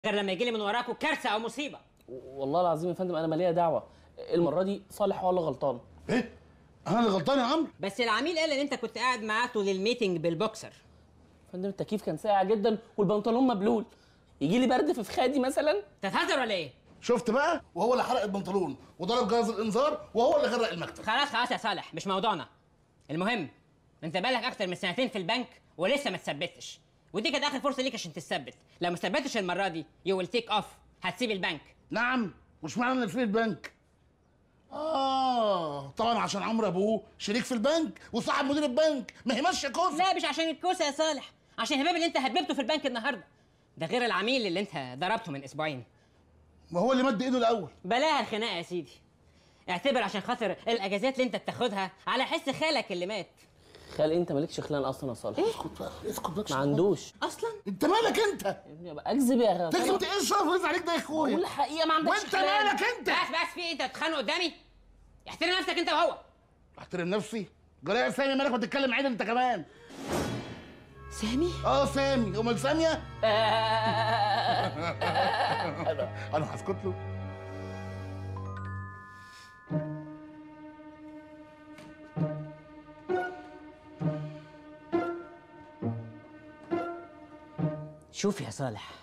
غير لما يجي لي من وراكوا كارثه او مصيبه والله العظيم يا فندم انا مالية دعوه المره دي صالح هو اللي غلطان ايه انا اللي غلطان يا عم بس العميل قال ان انت كنت قاعد معاه طول الميتنج بالبوكسر يا فندم التكييف كان ساقع جدا والبنطلون مبلول يجي لي برد في فخادي مثلا تتهزر ولا ايه شفت بقى وهو اللي حرق البنطلون وضرب جرس الانذار وهو اللي غرق المكتب خلاص خلاص يا صالح مش موضوعنا المهم انت بقالك اكتر من سنتين في البنك ولسه ما تثبتش ودي كانت اخر فرصه ليك عشان تثبت لو ما ثبتش المره دي يو ويل تيك اوف هتسيب البنك نعم مش معنى ان في البنك اه طبعا عشان عمرو ابوه شريك في البنك وصاحب مدير البنك ما هي ماشيه كوسه لا مش عشان الكوسه يا صالح عشان الهباب اللي انت هببته في البنك النهارده ده غير العميل اللي انت ضربته من اسبوعين ما هو اللي مد ايده الاول بلاها الخناقه يا سيدي اعتبر عشان خاطر الاجازات اللي انت بتاخدها على حس خالك اللي مات خال انت مالكش خلان اصلا يا صالح اسكت بقى اسكت بقى ما عندوش اصلا انت مالك انت يا ابني ابقى اكذب يا تكذب غلطان ايه الشرف اللي عليك ده يا قول اخويا الحقيقه ما عندكش وانت خلان. مالك انت بس بس في ايه انت بتتخانق قدامي احترم نفسك انت وهو احترم نفسي جرى يا سامي مالك ما تتكلم عدل انت كمان سامي اه سامي امال ساميه انا انا هسكت له شوف يا صالح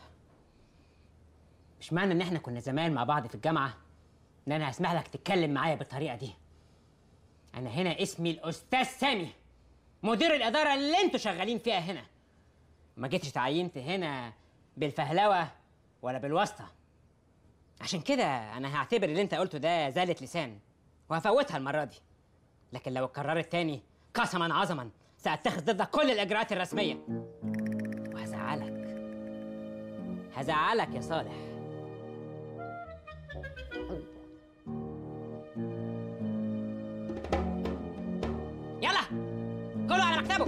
مش معنى ان احنا كنا زمان مع بعض في الجامعه ان انا هسمح لك تتكلم معايا بالطريقه دي انا هنا اسمي الاستاذ سامي مدير الاداره اللي انتوا شغالين فيها هنا ما جيتش اتعينت هنا بالفهلوه ولا بالواسطه عشان كده انا هعتبر اللي انت قلته ده زالة لسان وهفوتها المره دي لكن لو اتكررت تاني قسما عظما ساتخذ ضدك كل الاجراءات الرسميه وهزعلك هزعلك يا صالح يلا كله على مكتبه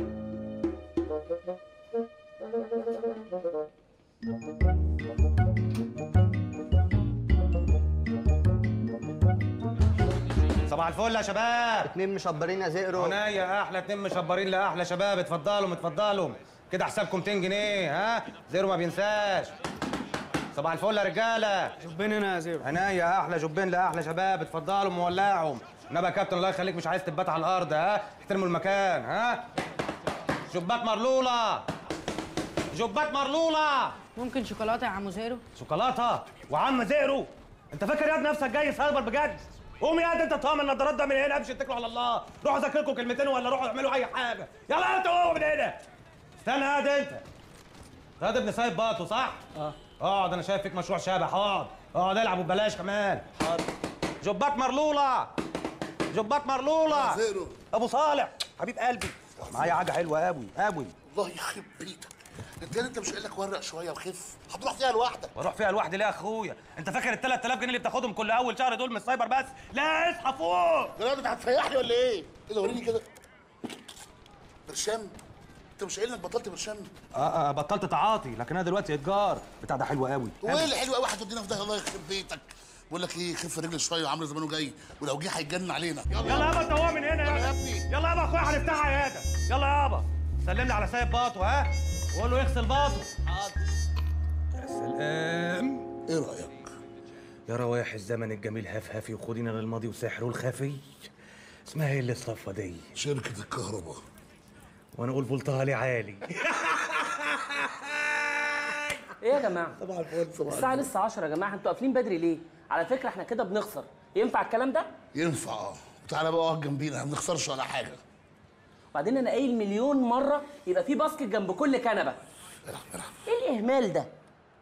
صباح الفل يا شباب اتنين مشبرين يا زئرو هنايا احلى اتنين مشبرين لاحلى شباب اتفضلوا اتفضلوا كده حسابكم 200 جنيه ها زيرو ما بينساش صباح الفل يا رجاله جبين هنا يا زئرو هنايا احلى جبين لاحلى شباب اتفضلوا مولعهم نبى يا كابتن الله يخليك مش عايز تبات على الارض ها احترموا المكان ها جبات مرلوله جبات مرلوله ممكن شوكولاته يا عمو زيرو شوكولاته وعم زئرو انت فاكر يا ابني نفسك جاي سايبر بجد قوم يا انت طعم النضارات ده من هنا امشي اتكلوا على الله روحوا ذاكركم كلمتين ولا روحوا اعملوا اي حاجه يلا انت قوم من هنا استنى قاعد انت غاد ابن سايب باطو صح؟ اه اقعد انا شايف فيك مشروع شبح اقعد اقعد العب وببلاش كمان حاضر جبات مرلوله جبات مرلوله زئرو. ابو صالح حبيب قلبي معايا حاجه حلوه قوي قوي الله يخرب بيتك انت انت مش قايل لك ورق شويه وخف هتروح فيها لوحدك واروح فيها لوحدي ليه يا اخويا انت فاكر ال 3000 جنيه اللي بتاخدهم كل اول شهر دول من السايبر بس لا اصحى فوق يا انت هتفيحني ولا ايه؟ ايه ده وريني كده برشام انت مش قايل انك بطلت برشام اه اه بطلت تعاطي لكن انا دلوقتي اتجار بتاع ده حلو قوي وايه اللي حلو قوي هتودينا في ده الله يخرب بيتك بقول لك ايه خف رجل شويه وعامل زمانه جاي ولو جه هيتجنن علينا يلا يابا انت هو من هنا يلا يا يلا ابني. يلا يابا اخويا هنفتح عياده يلا يابا سلم لي على سايب باطو ها وقول له يغسل باطو حاضر يا سلام ايه رايك؟ يا روايح الزمن الجميل هفهفي وخدينا للماضي وسحره الخفي اسمها ايه اللي الصفه دي شركه الكهرباء وانا اقول فولتها لي عالي ايه يا جماعه صباح الفل صباح الساعه الفل. لسه 10 يا جماعه انتوا قافلين بدري ليه على فكره احنا كده بنخسر ينفع الكلام ده ينفع اه تعالى بقى اقعد جنبينا ما بنخسرش ولا حاجه وبعدين انا قايل مليون مره يبقى في باسكت جنب كل كنبه العب العب ايه الاهمال ده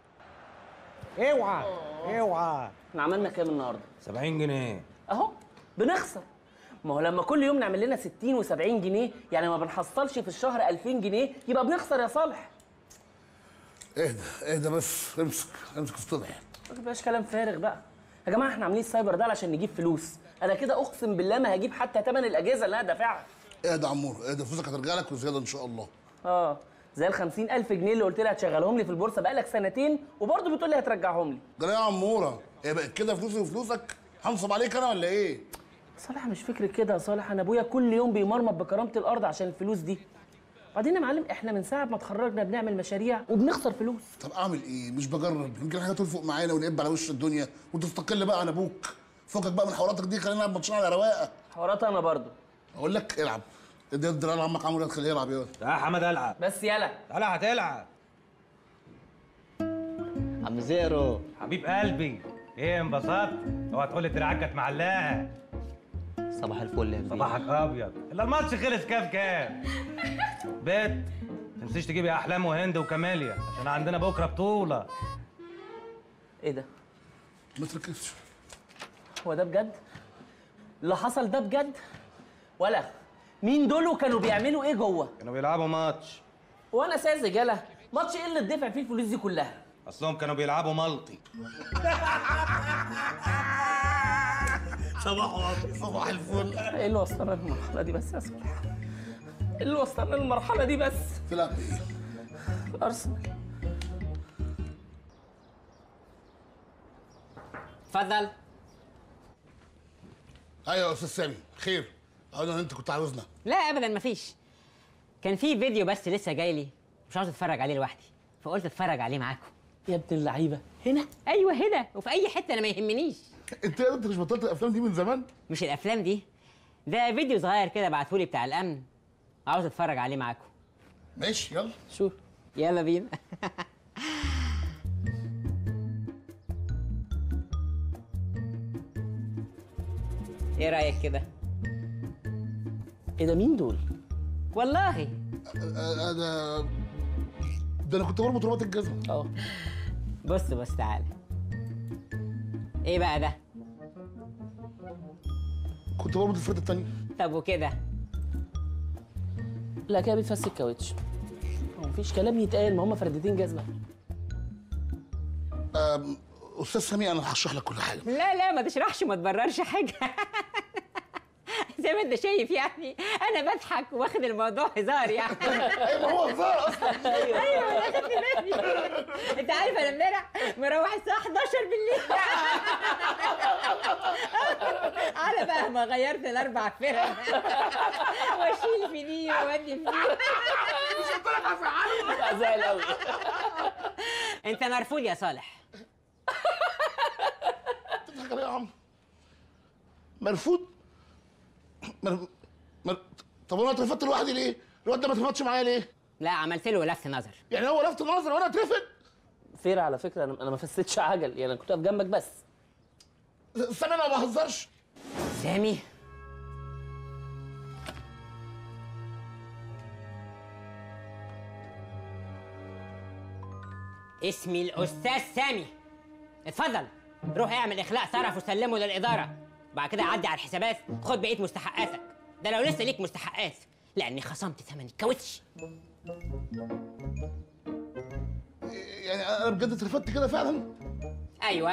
اوعى اوعى احنا عملنا كام النهارده 70 جنيه اهو بنخسر ما هو لما كل يوم نعمل لنا 60 و70 جنيه يعني ما بنحصلش في الشهر 2000 جنيه يبقى بنخسر يا صالح اهدى اهدى بس امسك امسك اصطلح ما تبقاش كلام فارغ بقى يا جماعه احنا عاملين السايبر ده علشان نجيب فلوس انا كده اقسم بالله ما هجيب حتى ثمن الاجهزه اللي انا دافعها اهدى يا عمور اهدى فلوسك هترجع لك وزياده ان شاء الله اه زي ال 50000 جنيه اللي قلت لي هتشغلهم لي في البورصه بقالك سنتين وبرضه بتقول لي هترجعهم لي جرى يا عموره ايه بقت كده فلوسي وفلوسك هنصب عليك انا ولا ايه؟ صالح مش فكرة كده يا صالح انا ابويا كل يوم بيمرمط بكرامه الارض عشان الفلوس دي بعدين يا معلم احنا من ساعه ما اتخرجنا بنعمل مشاريع وبنخسر فلوس طب اعمل ايه مش بجرب يمكن حاجه تلفق معانا ونقب على وش الدنيا وتستقل بقى عن ابوك فكك بقى من حواراتك دي خلينا نلعب ماتشين على رواقه حوارات انا برضو اقول لك العب ادي ادي العب عمك عمرو خليه يلعب يلا يا حمد العب بس يلا تعالى هتلعب عم زيرو حبيب قلبي ايه انبسطت اوعى تقول لي دراعك كانت معلقه صباح الفل يا كبير صباحك ابيض الا الماتش خلص كام كام بيت تنسيش تجيبي احلام وهند وكماليا عشان عندنا بكره بطوله ايه ده ما تركزش هو ده بجد اللي حصل ده بجد ولا مين دول وكانوا بيعملوا ايه جوه كانوا بيلعبوا ماتش وانا ساذج يلا ماتش ايه اللي اتدفع فيه الفلوس دي كلها اصلهم كانوا بيلعبوا ملطي صباح صباح الفل ايه اللي وصلنا للمرحله دي بس يا صالح ايه اللي وصلنا للمرحله دي بس تلعب ايه ارسنال اتفضل ايوه يا استاذ سامي خير اقول انت كنت عاوزنا لا ابدا مفيش كان في فيديو بس لسه جاي لي مش عاوز اتفرج عليه لوحدي فقلت اتفرج عليه معاكم يا ابن اللعيبه هنا ايوه هنا وفي اي حته انا ما يهمنيش انت انت مش بطلت الافلام دي من زمان مش الافلام دي ده فيديو صغير كده بعتهولي بتاع الامن عاوز اتفرج عليه معاكم ماشي يلا شوف يلا بينا ايه رايك كده ايه ده مين دول والله أ- أ- ده ده انا كنت بربط رباط الجزمه اه بص بص تعالى ايه بقى ده كنت بربط الفرده التانيه طب وكده لا كده بيتفس الكاوتش هو مفيش كلام يتقال ما هم فردتين جزمه أم، استاذ سامي انا هشرح لك كل حاجه لا لا ما تشرحش ما تبررش حاجه زي ما انت شايف يعني انا بضحك واخد الموضوع هزار يعني ايوه هو هزار اصلا ايوه انا خدت بالي انت عارف انا امبارح مروح الساعه 11 بالليل على بقى ما غيرت الاربع فرق واشيل في دي واودي في دي زي قوي انت مرفوض يا صالح بتضحك عليا يا عم مرفوض مر... مر... طب انا اترفدت لوحدي ليه؟ الواد ده ما اترفدش معايا ليه؟ لا عملت له لفت نظر يعني هو لفت نظر وانا اترفد؟ فير على فكره انا انا ما فسيتش عجل يعني انا كنت واقف جنبك بس سامي انا ما بهزرش سامي اسمي الاستاذ سامي اتفضل روح اعمل اخلاء صرف وسلمه للاداره بعد كده عدي على الحسابات خد بقيه مستحقاتك ده لو لسه ليك مستحقات لاني خصمت ثمن الكاوتش يعني انا بجد اترفدت كده فعلا؟ ايوه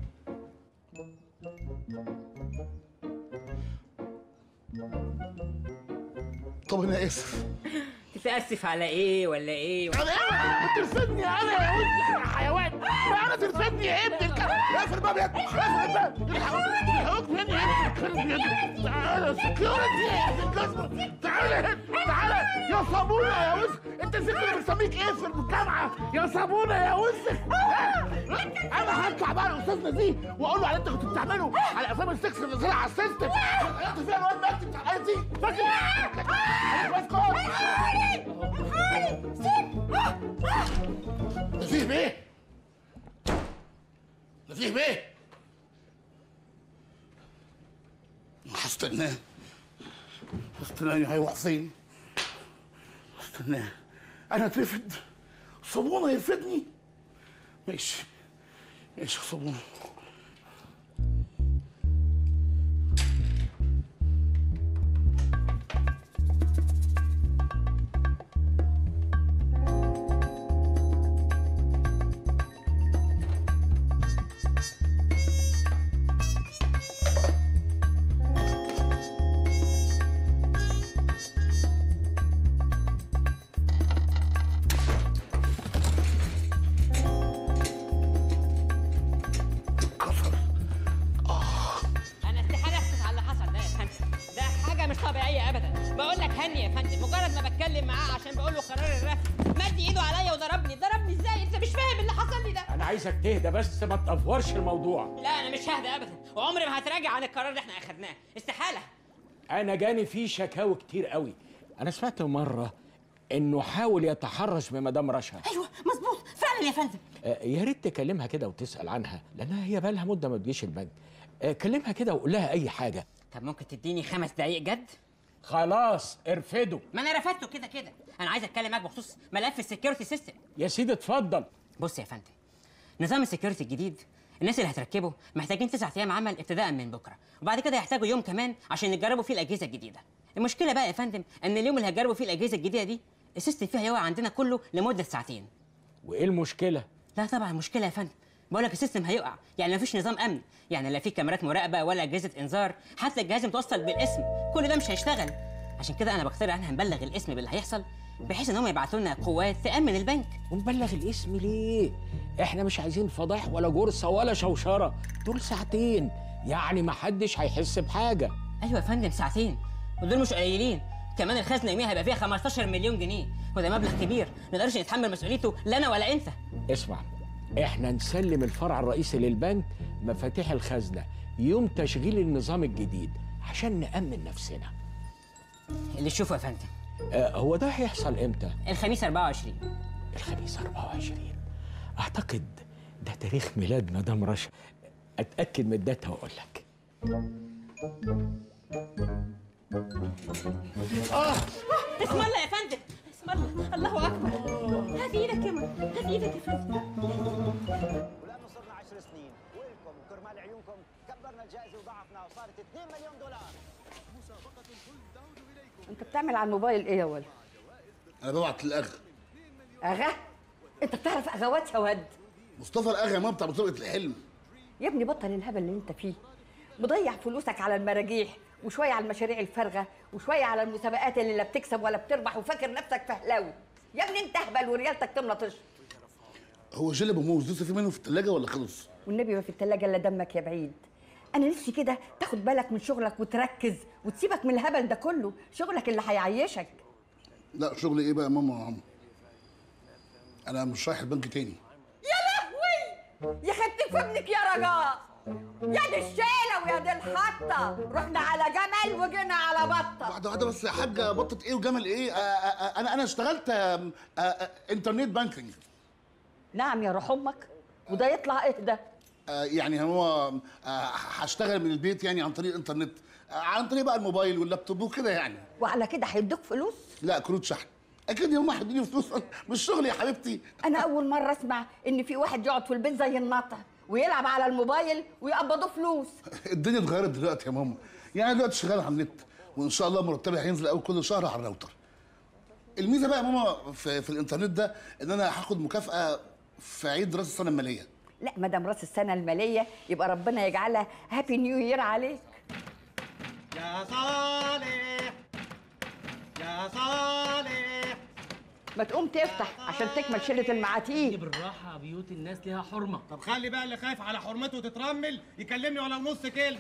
طب انا اسف تتاسف على ايه ولا ايه انا ايه؟ ترفدني انا يا وسخ يا حيوان ما انا ترفدني يا ابن الكلب اقفل الباب يا ابني اقفل الباب الحقوق الحقوق مني يا ابني تعالى سكيورتي يا ابن الجزمه تعالى هنا تعالى يا صابونه يا وسخ انت نسيت اللي بنسميك ايه في الجامعه يا صابونه يا وسخ انا هطلع بقى الاستاذ نزيه واقول له على اللي انت كنت بتعمله على افلام السكس اللي نزلها على السيستم غيرت فيها الواد مجدي بتاع الاي تي فاكر انا نزيه بيه نزيه بيه هستناه هستناه هيروح فين هستناه انا اترفد صابونه يرفدني ماشي ماشي يا صابونه بتكلم معاه عشان بقول له قرار الرفض مد ايده عليا وضربني ضربني ازاي انت مش فاهم اللي حصل لي ده انا عايزك تهدى بس ما تأفورش الموضوع لا انا مش ههدى ابدا وعمري ما هتراجع عن القرار اللي احنا اخدناه استحاله انا جاني فيه شكاوي كتير قوي انا سمعت مره انه حاول يتحرش بمدام رشا ايوه مظبوط فعلا يا فندم آه، يا ريت تكلمها كده وتسال عنها لانها هي بقالها مده ما تجيش البنك آه، كلمها كده وقول لها اي حاجه طب ممكن تديني خمس دقايق جد خلاص ارفده ما انا رفضته كده كده انا عايز اتكلم معاك بخصوص ملف السكيورتي سيستم يا سيدي اتفضل بص يا فندم نظام السكيورتي الجديد الناس اللي هتركبه محتاجين تسعة ايام عمل ابتداء من بكره وبعد كده يحتاجوا يوم كمان عشان يجربوا فيه الاجهزه الجديده المشكله بقى يا فندم ان اليوم اللي هيجربوا فيه الاجهزه الجديده دي السيستم فيها يقع عندنا كله لمده ساعتين وايه المشكله لا طبعا مشكله يا فندم بقول لك السيستم هيقع يعني مفيش نظام امن يعني لا في كاميرات مراقبه ولا اجهزه انذار حتى الجهاز متوصل بالاسم كل ده مش هيشتغل عشان كده انا بقترح ان هنبلغ الاسم باللي هيحصل بحيث ان هم يبعتوا لنا قوات تامن البنك ونبلغ الاسم ليه احنا مش عايزين فضايح ولا جرثه ولا شوشره دول ساعتين يعني ما حدش هيحس بحاجه ايوه يا فندم ساعتين ودول مش قليلين كمان الخزنه يوميها هيبقى فيها 15 مليون جنيه وده مبلغ كبير ما نقدرش نتحمل مسؤوليته لا انا ولا انت اسمع احنا نسلم الفرع الرئيسي للبنك مفاتيح الخزنه يوم تشغيل النظام الجديد عشان نأمن نفسنا اللي تشوفه يا فندم آه هو ده هيحصل امتى الخميس 24 الخميس 24 اعتقد ده تاريخ ميلاد مدام رشا اتاكد من الداتا واقول لك اسم الله يا فندم اسم الله الله اكبر هات ايدك يا من هات ايدك يا فندم ولانه صرنا 10 سنين ولكم وكرمال عيونكم كبرنا الجائزه وضعفنا وصارت 2 مليون دولار انت بتعمل على الموبايل ايه يا ولد انا ببعت للاغا اغا انت بتعرف اغوات يا ود مصطفى الاغا ما بتاع بطولة الحلم يا ابني بطل الهبل اللي انت فيه مضيع فلوسك على المراجيح وشويه على المشاريع الفارغه وشويه على المسابقات اللي لا بتكسب ولا بتربح وفاكر نفسك فهلاوي يا ابني انت اهبل وريالتك تملى طش هو جيلي ابو موز لسه في منه في الثلاجه ولا خلص والنبي ما في التلاجة الا دمك يا بعيد انا نفسي كده تاخد بالك من شغلك وتركز وتسيبك من الهبل ده كله شغلك اللي هيعيشك لا شغل ايه بقى يا ماما يا عم انا مش رايح البنك تاني يا لهوي يا خدتك في ابنك يا رجاء يا دي الشيله ويا دي الحطه رحنا على جمل وجينا على بطه واحده واحده بس يا حاجه بطه ايه وجمل ايه آه آه آه انا انا اشتغلت آه آه آه انترنت بانكينج نعم يا روح امك وده يطلع اهدى آه يعني هو آه هشتغل من البيت يعني عن طريق الانترنت آه عن طريق بقى الموبايل واللابتوب وكده يعني وعلى كده هيدوك فلوس لا كروت شحن اكيد يوم واحد يديني فلوس مش شغل يا حبيبتي انا اول مره اسمع ان في واحد يقعد في البيت زي النطع ويلعب على الموبايل ويقبضوه فلوس الدنيا اتغيرت دلوقتي يا ماما يعني أنا دلوقتي شغال على النت وان شاء الله مرتبي هينزل اول كل شهر على الراوتر الميزه بقى يا ماما في, في الانترنت ده ان انا هاخد مكافاه في عيد راس السنه الماليه لا ما دام راس السنه الماليه يبقى ربنا يجعلها هابي نيو يير عليك يا صالح يا صالح ما تقوم تفتح عشان تكمل شله المعاتيه بالراحه بيوت الناس ليها حرمه طب خلي بقى اللي خايف على حرمته تترمل يكلمني ولا نص كلمه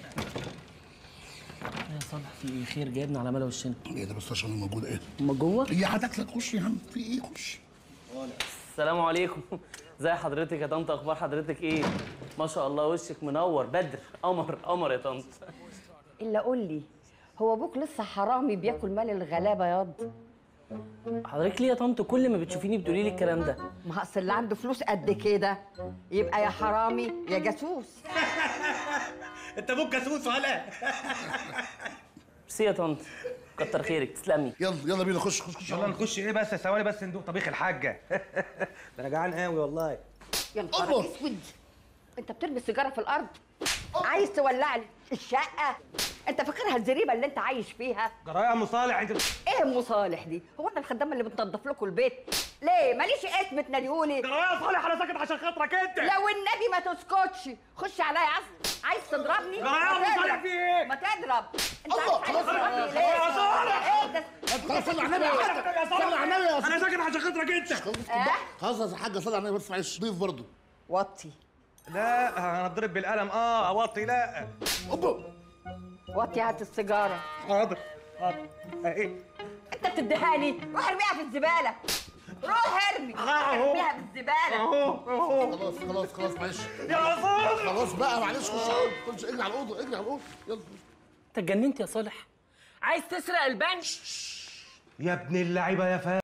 يا صالح في ايه خير جايبنا على ملا وشنا ايه ده بس عشان أنا موجود ايه اما جوه هي هتاكلك خش يا عم في ايه خش السلام عليكم ازي حضرتك يا طنط اخبار حضرتك ايه ما شاء الله وشك منور بدر قمر قمر يا طنط الا قول لي هو ابوك لسه حرامي بياكل مال الغلابه ياض حضرتك ليه يا طنط كل ما بتشوفيني بتقولي لي الكلام ده ما اصل اللي عنده فلوس قد كده يبقى يا حرامي يا جاسوس انت ابوك جاسوس ولا ميرسي يا طنط كتر خيرك تسلمي يلا يلا بينا خش خش خش يلا نخش ايه بس ثواني بس ندوق طبيخ الحاجه ده انا جعان قوي والله يا نهار الله. اسود انت بترمي السيجاره في الارض عايز تولع لي الشقه انت فاكرها الزريبه اللي انت عايش فيها جرايه يا ام صالح انت ايه ام صالح دي هو انا الخدامه اللي بتنظف لكم البيت ليه ماليش اسم تناديهولي جرايه يا صالح انا ساكت عشان خاطرك انت لو النبي ما تسكتش خش عليا عايز عايز تضربني يا ما عم تضرب. صالح في ايه؟ ما تضرب انت الله، عايز خلاص، تضربني خلاص، ليه يا صالح. ايه ده خلاص صلي على النبي يا حاج صلي على النبي يا انا ساكت عشان خاطرك انت آه؟ خلاص يا حاجه صلي على النبي بس معلش ضيف برضه وطي لا انا اتضرب بالقلم اه اوطي لا اوبا وطي هات السيجاره حاضر حاضر ايه انت انت بتديهاني روح ارميها في الزباله روح ارمي ارميها في الزباله خلاص خلاص خلاص معلش يا عصام خلاص بقى معلش خش على الأوضة، خش اجري على الاوضه اجري على الاوضه يلا انت اتجننت يا صالح عايز تسرق البنك يا ابن اللعيبه يا فارس